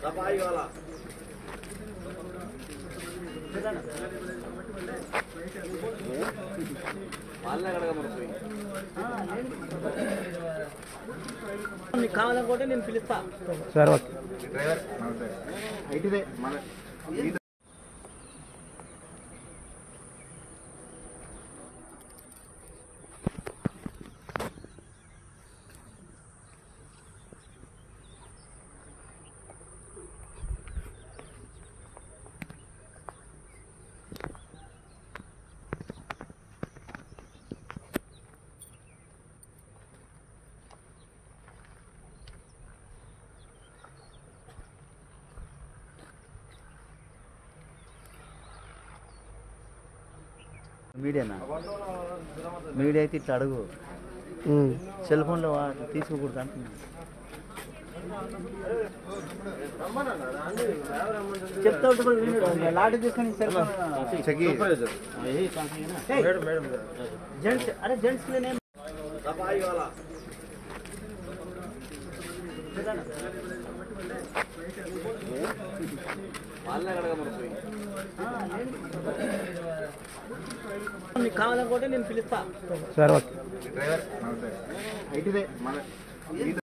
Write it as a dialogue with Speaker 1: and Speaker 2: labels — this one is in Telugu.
Speaker 1: నీకు కావాలనుకుంటే నేను పిలుస్తా
Speaker 2: సరే ఓకే
Speaker 3: డ్రైవర్ నమస్తే ఐటీదే మన
Speaker 1: మీడియానా మీడియా అయితే ఇట్లా అడుగు సెల్ ఫోన్లో తీసుకోకూడదు అంటున్నాను చెప్తా ఉంటే కూడా వినడు. లాఠీ తీసుకొని సెల్ ఫోన్
Speaker 3: చెకి
Speaker 1: జెంట్స్ అరే జెంట్స్ నేనేం నీకు కావాలనుకుంటే నేను పిలుస్తా
Speaker 2: సరే ఓకే
Speaker 3: డ్రైవర్ నమస్తే ఐటీదే మన